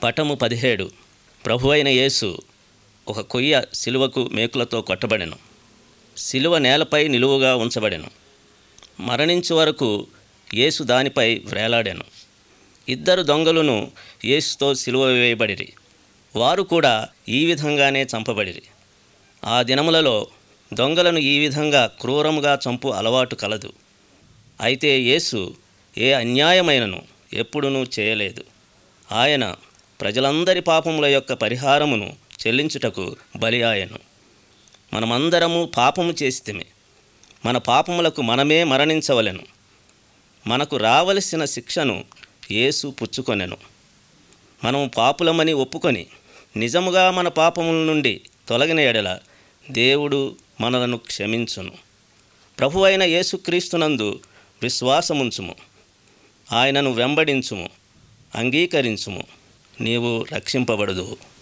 పటము పదిహేడు ప్రభువైన యేసు ఒక కొయ్య సిలువకు మేకులతో కొట్టబడెను సిలువ నేలపై నిలువుగా ఉంచబడెను మరణించే వరకు యేసు దానిపై వ్రేలాడెను ఇద్దరు దొంగలను యేసుతో సిలువ వేయబడిరి వారు కూడా ఈ విధంగానే చంపబడిరి ఆ దినములలో దొంగలను ఈ విధంగా క్రూరముగా చంపు అలవాటు కలదు అయితే యేసు ఏ అన్యాయమైనను ఎప్పుడునూ చేయలేదు ఆయన ప్రజలందరి పాపముల యొక్క పరిహారమును చెల్లించుటకు బలి ఆయను మనమందరము పాపము చేసితిమి మన పాపములకు మనమే మరణించవలెను మనకు రావలసిన శిక్షను యేసు పుచ్చుకొనెను మనము పాపులమని ఒప్పుకొని నిజముగా మన పాపముల నుండి తొలగిన ఎడల దేవుడు మనలను క్షమించును ప్రభువైన యేసుక్రీస్తునందు విశ్వాసముంచుము ఆయనను వెంబడించుము అంగీకరించుము నీవు రక్షింపబడదు